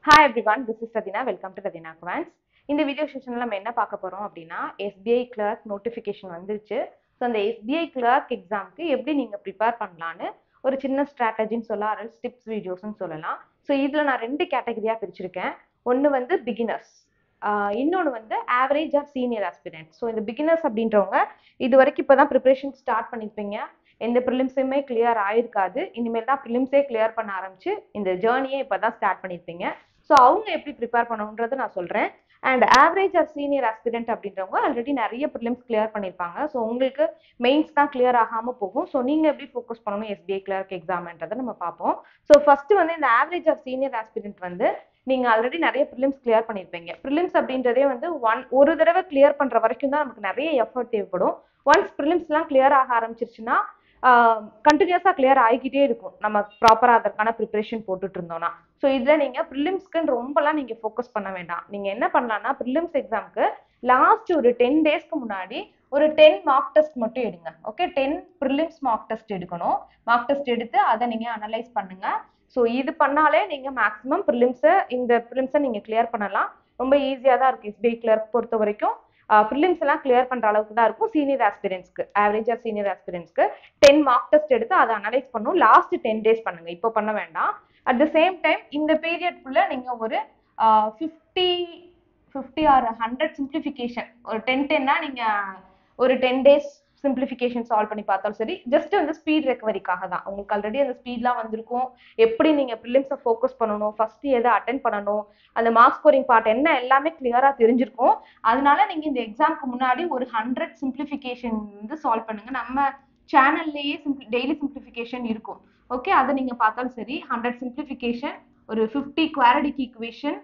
hi everyone this is Rathina welcome to Rathina quants இந்த video செஷனில் நம்ம என்ன பார்க்க போகிறோம் அப்படின்னா எஸ்பிஐ கிளர்க் நோட்டிஃபிகேஷன் வந்துருச்சு ஸோ அந்த எஸ்பிஐ கிளர்க் எக்ஸாம்க்கு எப்படி நீங்கள் ப்ரிப்பேர் பண்ணலான்னு ஒரு சின்ன ஸ்ட்ராட்டஜின்னு சொல்லலாம் அரல்ஸ் டிப்ஸ் வீடியோஸ்னு சொல்லலாம் ஸோ இதில் நான் ரெண்டு கேட்டகரியாக பிரிச்சிருக்கேன் ஒன்று வந்து பிகினர்ஸ் இன்னொன்று வந்து average or senior aspirant so இந்த பிகினர்ஸ் அப்படின்றவங்க இது வரைக்கும் இப்போ தான் ப்ரிப்பரேஷன் ஸ்டார்ட் பண்ணியிருப்பீங்க எந்த ப்ரிலிம்ஸுமே கிளியர் ஆயிருக்காது இனிமேல் தான் ப்ரிலிம்ஸே கிளியர் பண்ண ஆரம்பிச்சு இந்த ஜேர்னியே இப்போ தான் ஸ்டார்ட் பண்ணியிருப்பீங்க ஸோ அவங்க எப்படி ப்ரிப்பேர் பண்ணணுன்றது நான் சொல்கிறேன் and average or senior aspirant அப்படின்றவங்க ஆல்ரெடி நிறைய ப்ரிலிம்ஸ் கிளியர் பண்ணியிருப்பாங்க ஸோ உங்களுக்கு மெயின்ஸ் தான் கிளியர் ஆகாமல் போகும் ஸோ நீங்கள் எப்படி ஃபோக்கஸ் பண்ணணும் எஸ்பிஐ கிளர்க் எக்ஸாம்ன்றதை நம்ம பார்ப்போம் ஸோ ஃபர்ஸ்ட் வந்து இந்த ஆவரேஜ் ஆர் சீனியர் ஆஸ்பிரண்ட் வந்து நீங்கள் ஆல்ரெடி நிறைய ப்ரிலிம்ஸ் கிளியர் பண்ணியிருப்பீங்க ப்ரிலிம்ஸ் அப்படின்றதே வந்து ஒன் ஒரு தடவை கிளியர் பண்ணுற வரைக்கும் தான் நமக்கு நிறைய எஃபர்ட் தேவைப்படும் ஒன்ஸ் ப்ரிலிம்ஸ்லாம் கிளியர் ஆக ஆரம்பிச்சிருச்சுன்னா கண்டினியூஸாக கிளியர் ஆகிக்கிட்டே இருக்கும் நம்ம ப்ராப்பராக அதற்கான ப்ரிப்பரேஷன் போட்டுட்டு இருந்தோம்னா ஸோ இதில் நீங்கள் ப்ரிலிம்ஸ்க்குன்னு ரொம்பலாம் நீங்கள் ஃபோக்கஸ் பண்ண வேண்டாம் நீங்கள் என்ன பண்ணலாம்னா ப்ரிலிம்ஸ் எக்ஸாம்க்கு லாஸ்ட் ஒரு டென் டேஸ்க்கு முன்னாடி ஒரு டென் மார்க் டெஸ்ட் மட்டும் எடுங்க okay ten prelims mock test எடுக்கணும் மார்க் டெஸ்ட் எடுத்து அதை நீங்கள் அனலைஸ் பண்ணுங்க ஸோ இது பண்ணாலே நீங்கள் மேக்ஸிமம் ப்ரிலிம்ஸை இந்த ப்ரிலிம்ஸை நீங்கள் கிளியர் பண்ணலாம் ரொம்ப ஈஸியாக தான் இருக்குது எஸ்பிஐ கிளியர் பொறுத்த வரைக்கும் ப்ரிலிம்ஸ் எல்லாம் கிளியர் பண்ணுற அளவுக்கு தான் இருக்கும் சீனியர் ஆஸ்பிரன்ஸ்க்கு ஆவரேஜாக சீனியர் ஆஸ்பிரன்ஸ்க்கு டென் மார்க் டெஸ்ட் எடுத்து அதை அனலைஸ் பண்ணும் லாஸ்ட் டென் டேஸ் பண்ணுங்க இப்போ பண்ண வேண்டாம் அட் த சேம் டைம் இந்த பீரியட்குள்ள நீங்கள் ஒரு fifty fifty or hundred simplification ஒரு டென் டென்னா நீங்கள் ஒரு டென் டேஸ் சிம்பிளிஃபிகேஷன் சால்வ் பண்ணி பார்த்தாலும் சரி ஜஸ்ட் வந்து ஸ்பீட் ரெக்கவரிக்காக தான் உங்களுக்கு ஆல்ரெடி அந்த ஸ்பீட்லாம் வந்திருக்கும் எப்படி நீங்கள் ப்ரிலிம்ஸை ஃபோக்கஸ் பண்ணணும் ஃபர்ஸ்ட் எதை அட்டன் பண்ணணும் அந்த மார்க் ஸ்கோரிங் பார்ட் என்ன எல்லாமே கிளியராக தெரிஞ்சிருக்கும் அதனால நீங்கள் இந்த எக்ஸாம்க்கு முன்னாடி ஒரு ஹண்ட்ரட் சிம்பிளிஃபிகேஷன் வந்து சால்வ் பண்ணுங்க நம்ம சேனல்லையே சிம்பிள் டெய்லி சிம்பிளிஃபிகேஷன் இருக்கும் ஓகே அதை நீங்கள் பார்த்தாலும் சரி ஹண்ட்ரட் சிம்பிளிஃபிகேஷன் ஒரு fifty quadratic equation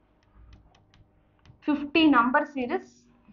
fifty number series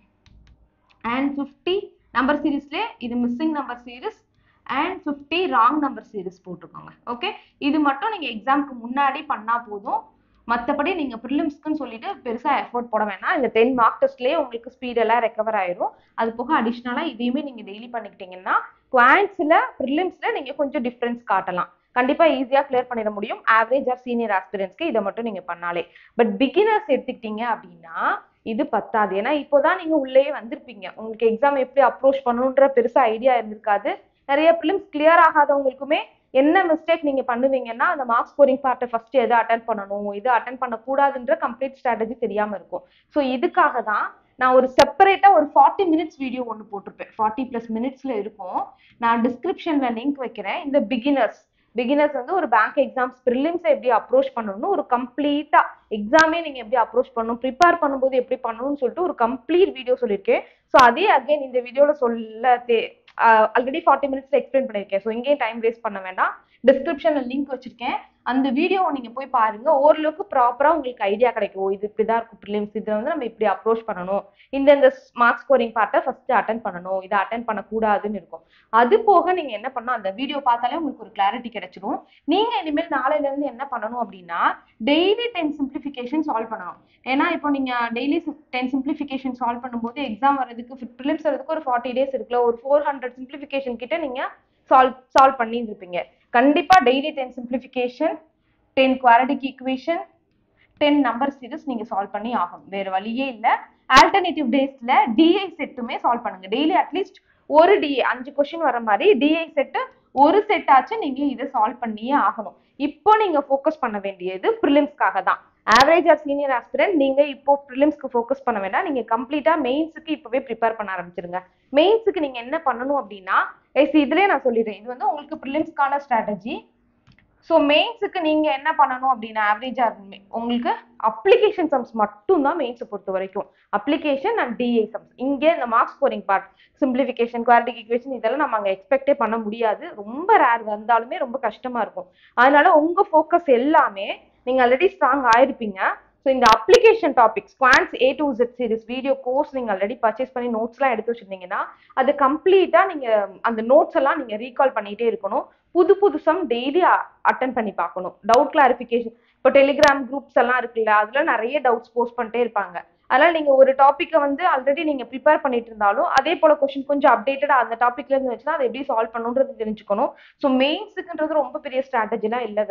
and fifty number சீரீஸ்லேயே இது missing number series and fifty wrong number series போட்டுக்கோங்க ஓகே இது மட்டும் நீங்கள் எக்ஸாம்க்கு முன்னாடி பண்ணால் போதும் மற்றபடி நீங்கள் ப்ரிலிம்ஸ்க்குன்னு சொல்லிட்டு பெருசாக எஃபோர்ட் போட வேணாம் இந்த டென் மார்க் டெஸ்ட்லேயே உங்களுக்கு ஸ்பீடெல்லாம் ரெக்கவர் ஆயிரும் அது போக அடிஷ்னலாக இதையுமே நீங்கள் டெய்லி பண்ணிக்கிட்டீங்கன்னா குவான்ஸில் ப்ரிலிம்ஸில் நீங்கள் கொஞ்சம் டிஃப்ரென்ஸ் காட்டலாம் கண்டிப்பாக ஈஸியாக கிளியர் பண்ணிட முடியும் ஆவரேஜ் ஆர் சீனியர் ஆஸ்பிரன்ஸ்க்கு இதை மட்டும் நீங்கள் பண்ணாலே பட் பிகினர்ஸ் எடுத்துக்கிட்டீங்க அப்படின்னா இது பத்தாது ஏன்னா இப்போதான் நீங்க உள்ளேயே வந்திருப்பீங்க உங்களுக்கு எக்ஸாம் எப்படி அப்ரோச் பண்ணணுன்ற பெருசா ஐடியா இருந்திருக்காது நிறைய ப்ரிலிம்ஸ் கிளியர் ஆகாதவங்களுக்குமே என்ன மிஸ்டேக் நீங்க பண்ணுவீங்கன்னா அந்த மார்க் ஸ்கோரிங் பார்ட்டை ஃபர்ஸ்ட் எதை அட்டன் பண்ணணும் இது அட்டன் பண்ணக்கூடாதுன்ற கம்ப்ளீட் ஸ்ட்ராட்டஜி தெரியாம இருக்கும் ஸோ இதுக்காக தான் நான் ஒரு செப்பரேட்டா ஒரு ஃபார்ட்டி மினிட்ஸ் வீடியோ ஒன்று போட்டிருப்பேன் ஃபார்ட்டி பிளஸ் மினிட்ஸ்ல இருக்கும் நான் டிஸ்கிரிப்ஷன்ல லிங்க் வைக்கிறேன் இந்த பிகினர்ஸ் பிகினர்ஸ் வந்து ஒரு பேங்க் எக்ஸாம்ஸ் ப்ரிலிம்ஸை எப்படி அப்ரோச் பண்ணணும்னு ஒரு கம்ப்ளீட்டா எக்ஸாமே நீங்க எப்படி அப்ரோச் பண்ணணும் ப்ரிப்பேர் பண்ணும்போது எப்படி பண்ணணும்னு சொல்லிட்டு ஒரு கம்ப்ளீட் வீடியோ சொல்லியிருக்கேன் ஸோ அதே அகைன் இந்த வீடியோல சொல்ல தே ஆல்ரெடி ஃபார்ட்டி மினிட்ஸ்ல எக்ஸ்பிளைன் பண்ணியிருக்கேன் ஸோ இங்கேயும் டைம் வேஸ்ட் பண்ண வேண்டாம் டிஸ்கிரிப்ஷன்ல லிங்க் வச்சிருக்கேன் அந்த வீடியோவை நீங்க போய் பாருங்க ஓரளவுக்கு ப்ராப்பரா உங்களுக்கு ஐடியா கிடைக்கும் இது இப்படிதான் இருக்கும் ப்ரிலிம்ஸ் இதுல வந்து நம்ம இப்படி அப்ரோச் பண்ணணும் இந்த இந்த மார்க் ஸ்கோரிங் பார்ட்டை ஃபர்ஸ்ட் அட்டன் பண்ணணும் இதை அட்டன் பண்ணக்கூடாதுன்னு இருக்கும் அது போக நீங்க என்ன பண்ணணும் அந்த வீடியோ பார்த்தாலே உங்களுக்கு ஒரு கிளாரிட்டி கிடைச்சிரும் நீங்க இனிமேல் நாளையில இருந்து என்ன பண்ணணும் அப்படின்னா டெய்லி டென் சிம்பிளிஃபிகேஷன் சால்வ் பண்ணணும் ஏன்னா இப்போ நீங்க டெய்லி டென் சிம்பிளிஃபிகேஷன் சால்வ் பண்ணும்போது எக்ஸாம் வரதுக்கு ப்ரிலிம்ஸ் வரதுக்கு ஒரு ஃபார்ட்டி டேஸ் இருக்குல்ல ஒரு ஃபோர் ஹண்ட்ரட் சிம்பிளிஃபிகேஷன் கிட்ட நீங்க சால்வ் சால்வ் பண்ணியிருப்பீங்க கண்டிப்பா daily ten simplification ten quadratic equation ten number series நீங்க சால்வ் பண்ணி ஆகணும் வேற வழியே இல்ல ஆல்டர்னேட்டிவ் டேஸ்ல டிஐ செட்டுமே சால்வ் பண்ணுங்க டெய்லி அட்லீஸ்ட் ஒரு டிஐ அஞ்சு கொஸ்டின் வர மாதிரி டிஐ செட்டு ஒரு செட் ஆச்சு நீங்க இதை சால்வ் பண்ணியே ஆகணும் இப்போ நீங்க ஃபோக்கஸ் பண்ண வேண்டியது ப்ரிலிம்ஸ்க்காக தான் ஆவரேஜ் ஆர் சீனியர் ஆஸ்பிரண்ட் நீங்க இப்போ ப்ரிலிம்ஸ்க்கு ஃபோக்கஸ் பண்ண வேண்டாம் நீங்க கம்ப்ளீட்டா மெயின்ஸுக்கு இப்பவே ப்ரிப்பேர் பண்ண ஆரம்பிச்சிருங்க மெயின்ஸுக்கு நீங்க என்ன பண்ணணும் அப்படின்னா எஸ் இதுலயே நான் சொல்லிடுறேன் இது வந்து உங்களுக்கு ப்ரிலிம்ஸ்க்கான ஸ்ட்ராட்டஜி ஸோ மெயின்ஸுக்கு நீங்க என்ன பண்ணணும் அப்படின்னா ஆவரேஜா உங்களுக்கு அப்ளிகேஷன் சம்ஸ் மட்டும் தான் மெயின்ஸை பொறுத்த வரைக்கும் அப்ளிகேஷன் அண்ட் டிஏ சம்ஸ் இங்கே இந்த mark scoring part simplification quadratic equation இதெல்லாம் நம்ம அங்கே எக்ஸ்பெக்டே பண்ண முடியாது ரொம்ப ரேர் வந்தாலுமே ரொம்ப கஷ்டமா இருக்கும் அதனால உங்க ஃபோக்கஸ் எல்லாமே நீங்க ஆல்ரெடி ஸ்ட்ராங் ஆயிருப்பீங்க ஸோ இந்த application topics quants A to Z series video course நீங்கள் ஆல்ரெடி பர்ச்சேஸ் பண்ணி நோட்ஸ்லாம் எடுத்து வச்சிருந்தீங்கன்னா அது கம்ப்ளீட்டாக நீங்கள் அந்த நோட்ஸ் எல்லாம் நீங்கள் ரீகால் பண்ணிகிட்டே இருக்கணும் புது புது சம் டெய்லி அட்டன் பண்ணி பார்க்கணும் டவுட் கிளாரிஃபிகேஷன் இப்போ டெலிகிராம் குரூப்ஸ் எல்லாம் இருக்குல்ல அதில் நிறைய டவுட்ஸ் போஸ்ட் பண்ணிட்டே இருப்பாங்க அதனால நீங்க ஒரு டாப்பிக்கை வந்து ஆல்ரெடி நீங்க ப்ரிப்பேர் பண்ணிட்டு இருந்தாலும் அதே போல கொஸ்டின் கொஞ்சம் அப்டேட்டடா அந்த டாபிக்ல இருந்து வச்சுன்னா அதை எப்படி சால்வ் பண்ணணுன்றது தெரிஞ்சுக்கணும் ஸோ மெயின்ஸுக்குன்றது ரொம்ப பெரிய ஸ்ட்ராட்டஜிலாம் இல்லை கைஸ்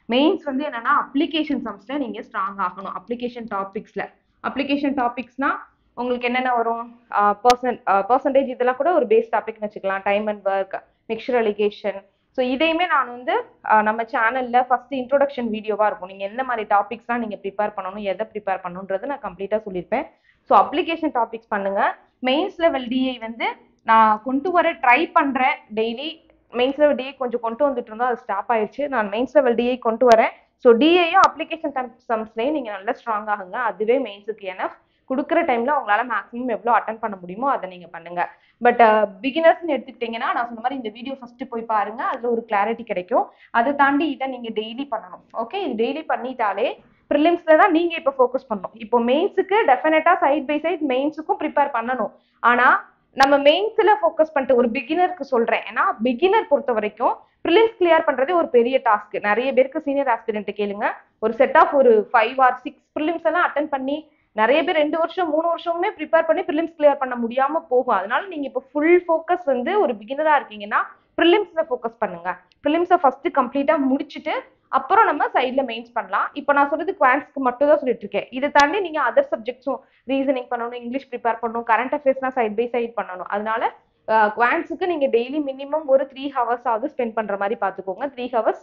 மெயின்ஸ் வந்து என்னன்னா அப்ளிகேஷன் சம்ஸ்ல நீங்க ஸ்ட்ராங் ஆகணும் அப்ளிகேஷன் டாபிக்ஸ்ல அப்ளிகேஷன் டாபிக்ஸ்னா உங்களுக்கு என்னென்ன வரும் பர்சன் பர்சன்டேஜ் இதெல்லாம் கூட ஒரு பேஸ் டாபிக்னு வச்சுக்கலாம் time and work mixture alligation so இதையுமே நான் வந்து ஆஹ் நம்ம சேனல்ல ஃபர்ஸ்ட் இன்ட்ரோடக்ஷன் வீடியோவா இருக்கும் நீங்க எந்த மாதிரி டாபிக்ஸ்லாம் நீங்க ப்ரிப்பேர் பண்ணணும் எதை ப்ரிப்பேர் பண்ணணுன்றது நான் கம்ப்ளீட்டா சொல்லியிருப்பேன் ஸோ அப்ளிகேஷன் டாபிக்ஸ் பண்ணுங்க மெயின்ஸ் லெவல் டிஐ வந்து நான் கொண்டு வர ட்ரை பண்றேன் டெய்லி மெயின்ஸ் லெவல் டிஐ கொஞ்சம் கொண்டு வந்துட்டு இருந்தோம் அது ஸ்டாப் ஆயிடுச்சு நான் மெயின்ஸ் லெவல் டிஐ கொண்டு வரேன் ஸோ டிஐயும் அப்ளிகேஷன் சம்ஸ்லேயும் நீங்க நல்லா ஸ்ட்ராங் ஆகுங்க அதுவே மெயின்ஸுக்கு எனஃப் கொடுக்குற டைம்ல உங்களால மேக்ஸிமம் எவ்வளோ அட்டன் பண்ண முடியுமோ அதை நீங்க பண்ணுங்க பட் பிகினர்ஸ்னு எடுத்துக்கிட்டீங்கன்னா நான் சொன்ன மாதிரி இந்த வீடியோ ஃபர்ஸ்ட் போய் பாருங்க அதுல ஒரு கிளாரிட்டி கிடைக்கும் அதை தாண்டி இதை நீங்க டெய்லி பண்ணணும் ஓகே இது டெய்லி பண்ணிட்டாலே ப்ரிலிம்ஸ்ல தான் நீங்க இப்போ ஃபோக்கஸ் பண்ணணும் இப்போ மெயின்ஸுக்கு டெஃபினட்டா சைட் பை சைட் மெயின்ஸுக்கும் ப்ரிப்பேர் பண்ணணும் ஆனா நம்ம மெயின்ஸ்ல ஃபோக்கஸ் பண்ணிட்டு ஒரு பிகினருக்கு சொல்றேன் ஏன்னா பிகினர் பொறுத்த வரைக்கும் ப்ரிலிம்ஸ் கிளியர் பண்றதே ஒரு பெரிய டாஸ்க் நிறைய பேருக்கு சீனியர் ஆஸ்பிரண்ட் கேளுங்க ஒரு செட் ஆஃப் ஒரு ஃபைவ் ஆர் சிக்ஸ் ப்ரிலிம்ஸ் எல்லாம் அட்டன் பண்ணி நிறைய பேர் ரெண்டு வருஷம் மூணு வருஷமுமே ப்ரிப்பேர் பண்ணி ப்ரிலிம்ஸ் கிளியர் பண்ண முடியாம போகும் அதனால நீங்க இப்போ ஃபுல் ஃபோக்கஸ் வந்து ஒரு பிகினரா இருக்கீங்கன்னா ப்ரிலிம்ஸ்ல ஃபோக்கஸ் பண்ணுங்க ப்ரிலிம்ஸை ஃபர்ஸ்ட் கம்ப்ளீட்டா முடிச்சுட்டு அப்புறம் நம்ம சைட்ல மெயின்ஸ் பண்ணலாம் இப்போ நான் சொல்றது குவான்ஸ்க்கு மட்டும் தான் சொல்லிட்டு இருக்கேன் இதை தாண்டி நீங்க அதர் சப்ஜெக்ட்ஸும் ரீசனிங் பண்ணணும் இங்கிலீஷ் ப்ரிப்பேர் பண்ணணும் கரண்ட் அஃபேர்ஸ்னா சைட் பை சைட் பண்ணணும் அதனால குவான்ஸுக்கு நீங்க டெய்லி மினிமம் ஒரு த்ரீ ஹவர்ஸ் ஆகுது ஸ்பெண்ட் பண்ற மாதிரி பாத்துக்கோங்க த்ரீ ஹவர்ஸ்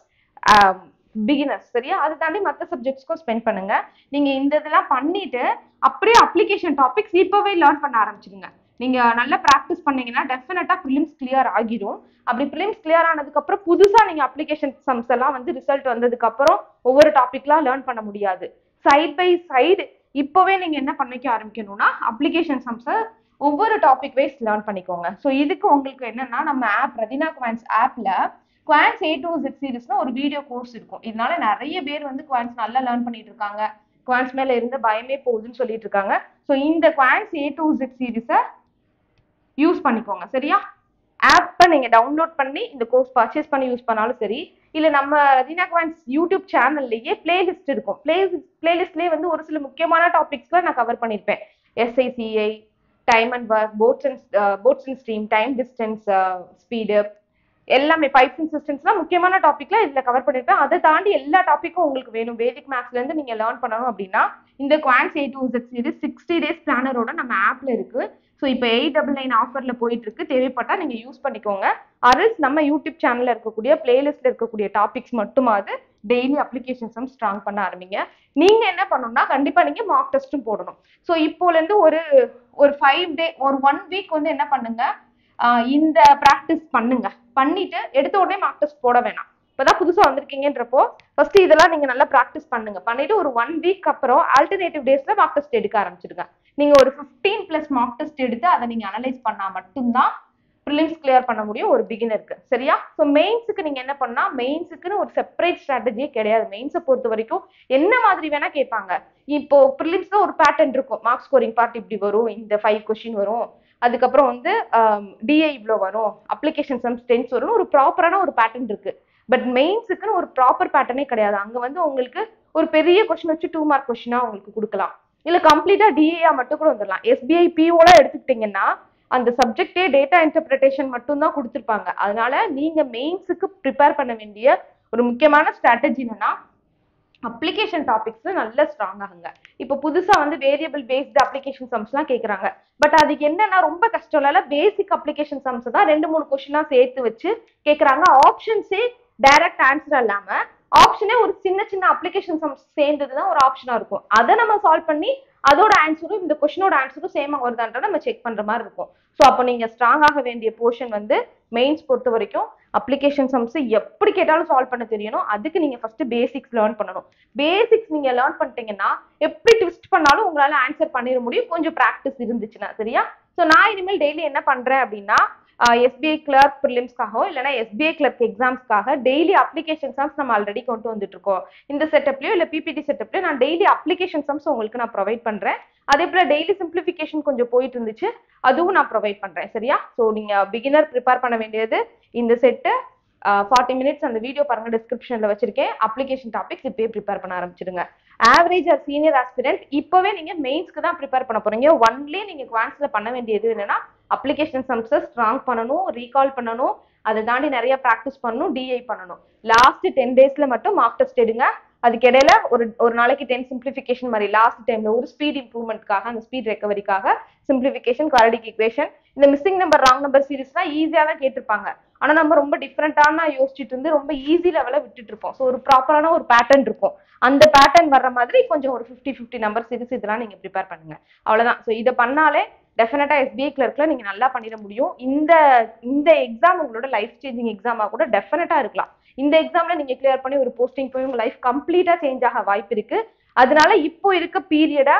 பிகினர்ஸ் சரியா அதை தாண்டி மற்ற சப்ஜெக்ட்ஸ்க்கும் ஸ்பெண்ட் பண்ணுங்க நீங்க இந்த இதெல்லாம் பண்ணிட்டு அப்படியே அப்ளிகேஷன் டாபிக்ஸ் இப்பவே லேர்ன் பண்ண ஆரம்பிச்சிடுங்க நீங்க நல்லா ப்ராக்டிஸ் பண்ணீங்கன்னா டெஃபினட்டா ப்ரிலிம்ஸ் கிளியர் ஆகிரும் அப்படி ப்ரிலிம்ஸ் கிளியர் ஆனதுக்கு அப்புறம் புதுசா நீங்க அப்ளிகேஷன் சம்ஸ் எல்லாம் வந்து ரிசல்ட் வந்ததுக்கு அப்புறம் ஒவ்வொரு டாபிக்லாம் லேர்ன் பண்ண முடியாது சைட் பை சைடு இப்போவே நீங்க என்ன பண்ணிக்க ஆரம்பிக்கணும்னா அப்ளிகேஷன் சம்ஸை ஒவ்வொரு டாபிக் வைஸ் லேர்ன் பண்ணிக்கோங்க ஸோ இதுக்கு உங்களுக்கு என்னன்னா நம்ம ஆப் ரதினா குவான்ஸ் ஆப்ல குவான்ஸ் ஏ டு ஜெட் சீரிஸ்னு ஒரு வீடியோ கோர்ஸ் இருக்கும் இதனால நிறைய பேர் வந்து குவான்ஸ் நல்லா லேர்ன் பண்ணிட்டு இருக்காங்க குவான்ஸ் மேல இருந்த பயமே போகுதுன்னு சொல்லிட்டு இருக்காங்க ஸோ இந்த குவான்ஸ் ஏ டு ஜெட் சீரிஸை யூஸ் பண்ணிக்கோங்க சரியா ஆப்பை நீங்க டவுன்லோட் பண்ணி இந்த கோர்ஸ் பர்ச்சேஸ் பண்ணி யூஸ் பண்ணாலும் சரி இல்ல நம்ம ரதினா குவான்ஸ் யூடியூப் சேனல்லையே பிளேலிஸ்ட் இருக்கும் பிளே பிளேலிஸ்ட்லேயே வந்து ஒரு சில முக்கியமான டாபிக்ஸ்லாம் நான் கவர் பண்ணியிருப்பேன் SICI time and work boats and boats and stream time distance speed எல்லாமே பைப்ஸ் அண்ட் சிஸ்டம்ஸ்லாம் முக்கியமான டாபிக்ல இதுல கவர் பண்ணிருப்பேன் அதை தாண்டி எல்லா டாப்பிக்கும் உங்களுக்கு வேணும் வேதிக் மேக்ஸ்ல இருந்து நீங்க லேர்ன் பண்ணணும் அப்படின்னா இந்த quants A to Z series sixty days பிளானரோட நம்ம ஆப்ல இருக்கு ஸோ இப்போ எயிட் டபுள் நைன் ஆஃபர்ல போயிட்டு இருக்கு தேவைப்பட்டா நீங்க யூஸ் பண்ணிக்கோங்க அரஸ் நம்ம யூடியூப் சேனல்ல இருக்கக்கூடிய பிளேலிஸ்ட்ல இருக்கக்கூடிய டாபிக்ஸ் மட்டுமாவது டெய்லி அப்ளிகேஷன் சம் ஸ்ட்ராங் பண்ண ஆரம்பிங்க நீங்க என்ன பண்ணணும்னா கண்டிப்பா நீங்க மார்க் டெஸ்ட்டும் போடணும் ஸோ இப்போல இருந்து ஒரு ஒரு ஃபைவ் டே ஒரு ஒன் வீக் வந்து என்ன பண்ணுங்க ஆஹ் இந்த ப்ராக்டிஸ் பண்ணுங்க பண்ணிட்டு எடுத்த உடனே மார்க் டெஸ்ட் போட வேணாம் இப்பதான் புதுசா வந்திருக்கீங்கன்றப்போ ஃபர்ஸ்ட் இதெல்லாம் நீங்க நல்லா ப்ராக்டிஸ் பண்ணுங்க பண்ணிட்டு ஒரு ஒன் வீக் அப்புறம் ஆல்டர்னேட்டிவ் டேஸ்ல மார்க் டெஸ்ட் எடுக்க ஆரம்பிச்சிடுங்க நீங்க ஒரு ஃபிஃப்டீன் பிளஸ் மார்க் டெஸ்ட் எடுத்து அதை நீங்க அனலைஸ் பண்ணா மட்டும்தான் ப்ரிலிம்ஸ் கிளியர் பண்ண முடியும் ஒரு பிகினருக்கு சரியா ஸோ மெயின்ஸுக்கு நீங்க என்ன பண்ணா மெயின்ஸுக்குன்னு ஒரு செப்பரேட் ஸ்ட்ராட்டஜியே கிடையாது மெயின்ஸை பொறுத்த வரைக்கும் என்ன மாதிரி வேணா கேட்பாங்க இப்போ ப்ரிலிம்ஸ்ல ஒரு பேட்டர்ன் இருக்கும் மார்க் ஸ்கோரிங் பார்ட் இப்படி வரும் இந்த ஃபைவ் கொஸ்டின் வரும் அதுக்கப்புறம் வந்து டிஏ இவ்வளோ வரும் அப்ளிகேஷன் சம்ஸ் டென்ஸ் வரும் ஒரு ப்ராப்பரான ஒரு பேட்டர்ன் இருக்கு பட் மெயின்ஸுக்குன்னு ஒரு ப்ராப்பர் பேட்டர்னே கிடையாது அங்க வந்து உங்களுக்கு ஒரு பெரிய கொஸ்டின் வச்சு டூ மார்க் கொஸ்டினா உங்களுக்கு கொடுக்கலாம் இல்ல கம்ப்ளீட்டா டிஏயா மட்டும் கூட வந்துடலாம் எஸ்பிஐ பிஓலாம் எடுத்துக்கிட்டீங்கன்னா அந்த சப்ஜெக்டே டேட்டா இன்டர்பிரிட்டேஷன் மட்டும் தான் கொடுத்துருப்பாங்க அதனால நீங்க மெயின்ஸுக்கு ப்ரிப்பேர் பண்ண வேண்டிய ஒரு முக்கியமான ஸ்ட்ராட்டஜி என்னன்னா அப்ளிகேஷன் டாபிக்ஸ்ல நல்ல ஸ்ட்ராங் ஆகுங்க இப்போ புதுசா வந்து வேரியபிள் பேஸ்டு அப்ளிகேஷன் சம்ஸ்லாம் கேக்குறாங்க பட் அதுக்கு என்னன்னா ரொம்ப கஷ்டம் இல்ல பேசிக் அப்ளிகேஷன் சம்ஸ் தான் ரெண்டு மூணு கொஸ்டின்லாம் சேர்த்து வச்சு கேக்குறாங்க ஆப்ஷன்ஸே டைரக்ட் ஆன்சர் இல்லாம ஆப்ஷனே ஒரு சின்ன சின்ன அப்ளிகேஷன் சம்ஸ் சேர்ந்தது தான் ஒரு ஆப்ஷனா இருக்கும் அதை நம்ம சால்வ் பண்ணி அதோட ஆன்சரும் இந்த கொஸ்டினோட ஆன்சரும் சேமா வருதான்றத நம்ம செக் பண்ற மாதிரி இருக்கும் ஸோ அப்போ நீங்க ஸ்ட்ராங் ஆக வேண்டிய போர்ஷன் வந்து மெயின்ஸ் பொறுத்த வரைக்கும் அப்ளிகேஷன் சம்ஸ் எப்படி கேட்டாலும் சால்வ் பண்ண தெரியணும் அதுக்கு நீங்க ஃபர்ஸ்ட் பேசிக்ஸ் லேர்ன் பண்ணணும் பேசிக்ஸ் நீங்க லேர்ன் பண்ணிட்டீங்கன்னா எப்படி ட்விஸ்ட் பண்ணாலும் உங்களால ஆன்சர் பண்ணிட முடியும் கொஞ்சம் ப்ராக்டிஸ் இருந்துச்சுன்னா சரியா ஸோ நான் இனிமேல் டெய்லி என்ன பண்றேன் அப்படின்னா எஸ்பிஐ கிளர்க் ப்ரிலிம்ஸ்க்காகவோ இல்லைனா எஸ்பிஐ கிளர்க் எக்ஸாம்ஸ்க்காக டெய்லி அப்ளிகேஷன் சம்ஸ் நம்ம ஆல்ரெடி கொண்டு வந்துட்டு இருக்கோம் இந்த செட்டப்லயோ இல்லை பிபிடி செட்டப்லயோ நான் டெய்லி அப்ளிகேஷன் சம்ஸ் உங்களுக்கு நான் ப்ரொவைட் பண்றேன் அதே போல டெய்லி சிம்பிளிஃபிகேஷன் கொஞ்சம் போயிட்டு இருந்துச்சு அதுவும் நான் ப்ரொவைட் பண்றேன் சரியா ஸோ நீங்க பிகினர் ப்ரிப்பேர் பண்ண வேண்டியது இந்த செட்டு ஃபார்ட்டி மினிட்ஸ் அந்த வீடியோ பாருங்க டிஸ்கிரிப்ஷன்ல வச்சிருக்கேன் அப்ளிகேஷன் டாபிக்ஸ் இப்பயே ப்ரிப்பேர் பண்ண ஆரம்பிச்சிடுங்க ஆவரேஜ் ஆர் சீனியர் ஆஸ்பிரண்ட் இப்போவே நீங்க மெயின்ஸ்க்கு தான் ப்ரிப்பேர் பண்ண போறீங்க ஒன்லி நீங்க குவான்ஸ்ல பண்ண வேண்டியது என்னன்னா அப்ளிகேஷன் சம்ஸை ஸ்ட்ராங் பண்ணணும் ரீகால் பண்ணணும் அதை தாண்டி நிறைய ப்ராக்டிஸ் பண்ணணும் டிஐ பண்ணணும் லாஸ்ட் டென் டேஸ்ல மட்டும் மார்க் டெஸ்ட் எடுங்க அதுக்கு இடையில ஒரு ஒரு நாளைக்கு டென் சிம்பிளிஃபிகேஷன் மாதிரி லாஸ்ட் டைம்ல ஒரு ஸ்பீட் இம்ப்ரூவ்மெண்ட்காக அந்த ஸ்பீட் ரெக்கவரிக்காக சிம்பிளிஃபிகேஷன் குவாடிக் ஈக்குவேஷன் இந்த மிஸ்ஸிங் நம்பர் ராங் நம்பர் சீரிஸ்னா ஈஸியா தான் கேட்டிருப்பாங்க ஆனா நம்ம ரொம்ப டிஃப்ரெண்டான யோசிச்சுட்டு இருந்து ரொம்ப ஈஸி லெவல விட்டுட்டு இருப்போம் ஸோ ஒரு ப்ராப்பரான ஒரு பேட்டர்ன் இருக்கும் அந்த பேட்டர்ன் வர்ற மாதிரி கொஞ்சம் ஒரு ஃபிஃப்டி ஃபிஃப்டி நம்பர் சீரிஸ் இதெல்லாம் நீங்க ப்ரிப்பேர் பண்ணுங்க அவ்வளவுதான் ஸோ இதை பண்ணாலே டெஃபினட்டா எஸ்பிஐ கிளர்க்ல நீங்க நல்லா பண்ணிட முடியும் இந்த இந்த எக்ஸாம் உங்களோட லைஃப் சேஞ்சிங் எக்ஸாமா கூட டெஃபினட்டா இருக்கலாம் இந்த எக்ஸாம்ல நீங்க கிளியர் பண்ணி ஒரு போஸ்டிங் போய் உங்க லைஃப் கம்ப்ளீட்டா சேஞ்ச் ஆக வாய்ப்பு இருக்கு அதனால இப்போ இருக்க பீரியடா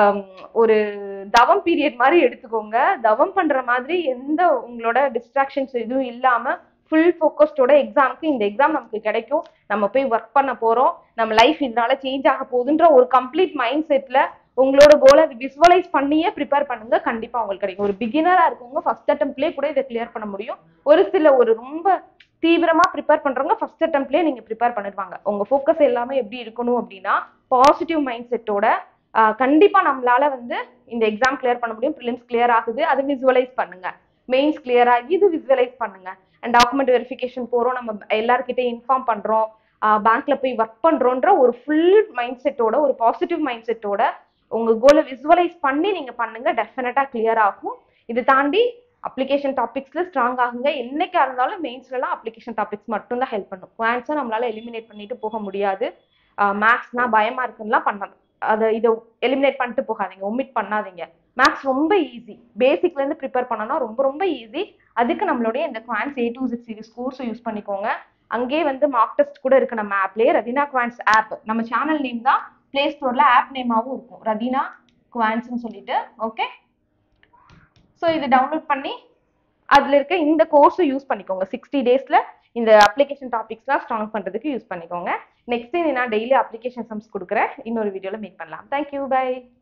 ஒரு தவம் பீரியட் மாதிரி எடுத்துக்கோங்க தவம் பண்ற மாதிரி எந்த உங்களோட டிஸ்ட்ராக்ஷன்ஸ் எதுவும் இல்லாம ஃபுல் ஃபோக்கஸ்டோட எக்ஸாமுக்கு இந்த எக்ஸாம் நமக்கு கிடைக்கும் நம்ம போய் ஒர்க் பண்ண போறோம் நம்ம லைஃப் இதனால சேஞ்ச் ஆக போகுதுன்ற ஒரு கம்ப்ளீட் மைண்ட் செட்ல உங்களோட கோலை விசுவலைஸ் பண்ணியே ப்ரிப்பேர் பண்ணுங்க கண்டிப்பா உங்களுக்கு கிடைக்கும் ஒரு பிகினரா இருக்கவங்க ஃபர்ஸ்ட் அட்டம்ப்ட்லேயே கூட இதை கிளியர் பண்ண முடியும் ஒரு சில ஒரு ரொம்ப தீவிரமா ப்ரிப்பேர் பண்றவங்க ஃபர்ஸ்ட் அட்டம்ப்ட்லேயே நீங்க ப்ரிப்பேர் பண்ணிடுவாங்க உங்க ஃபோக்கஸ் எல்லாமே எப்படி இருக்கணும் அப்படின்னா பாசிட்டிவ் மைண்ட் செட்டோட கண்டிப்பா நம்மளால வந்து இந்த எக்ஸாம் கிளியர் பண்ண முடியும் ப்ரிலிம்ஸ் கிளியர் ஆகுது அதை விசுவலைஸ் பண்ணுங்க மெயின்ஸ் கிளியர் ஆகி இது விசுவலைஸ் பண்ணுங்க அண்ட் டாக்குமெண்ட் வெரிஃபிகேஷன் போறோம் நம்ம எல்லார்கிட்டையும் இன்ஃபார்ம் பண்றோம் பேங்க்ல போய் ஒர்க் பண்றோன்ற ஒரு ஃபுல் மைண்ட் செட்டோட ஒரு பாசிட்டிவ் மைண்ட் செட்டோட உங்க கோலை விசுவலைஸ் பண்ணி நீங்க பண்ணுங்க டெஃபினட்டா கிளியர் ஆகும் இது தாண்டி அப்ளிகேஷன் டாபிக்ஸ்ல ஸ்ட்ராங் ஆகுங்க என்னைக்கா இருந்தாலும் மெயின்ஸ்லாம் அப்ளிகேஷன் டாபிக்ஸ் மட்டும் தான் ஹெல்ப் பண்ணும் குவான்ஸை நம்மளால எலிமினேட் பண்ணிட்டு போக முடியாது மேக்ஸ்னா பயமா இருக்குன்னா பண்ணணும் அதை இதை எலிமினேட் பண்ணிட்டு போகாதீங்க ஒமிட் பண்ணாதீங்க மேக்ஸ் ரொம்ப ஈஸி பேசிக்ல இருந்து ப்ரிப்பேர் பண்ணனா ரொம்ப ரொம்ப ஈஸி அதுக்கு நம்மளுடைய இந்த quants A to six series கோர்ஸை யூஸ் பண்ணிக்கோங்க அங்கேயே வந்து மார்க் டெஸ்ட் கூட இருக்கு நம்ம ஆப்லேயே ரதினா குவான்ஸ் ஆப் நம்ம சேனல் நேம் தான் பிளே ஸ்டோர்ல ஆப் நேமாவும் இருக்கும் ரதினா குவான்ஸ்னு சொல்லிட்டு ஓகே ஸோ இது டவுன்லோட் பண்ணி அதுல இருக்க இந்த கோர்ஸும் யூஸ் பண்ணிக்கோங்க சிக்ஸ்டி டேஸ்ல இந்த அப்ளிகேஷன் டாபிக்ஸ்லாம் ஸ்ட்ராங் பண்றதுக்கு யூஸ் பண்ணிக்கோங்க நெக்ஸ்ட் நான் டெய்லி அப்ளிகேஷன் சம்ஸ் கொடுக்குறேன் இன்னொரு வீடியோல மீட் பண்ணலாம் தேங்க்யூ பை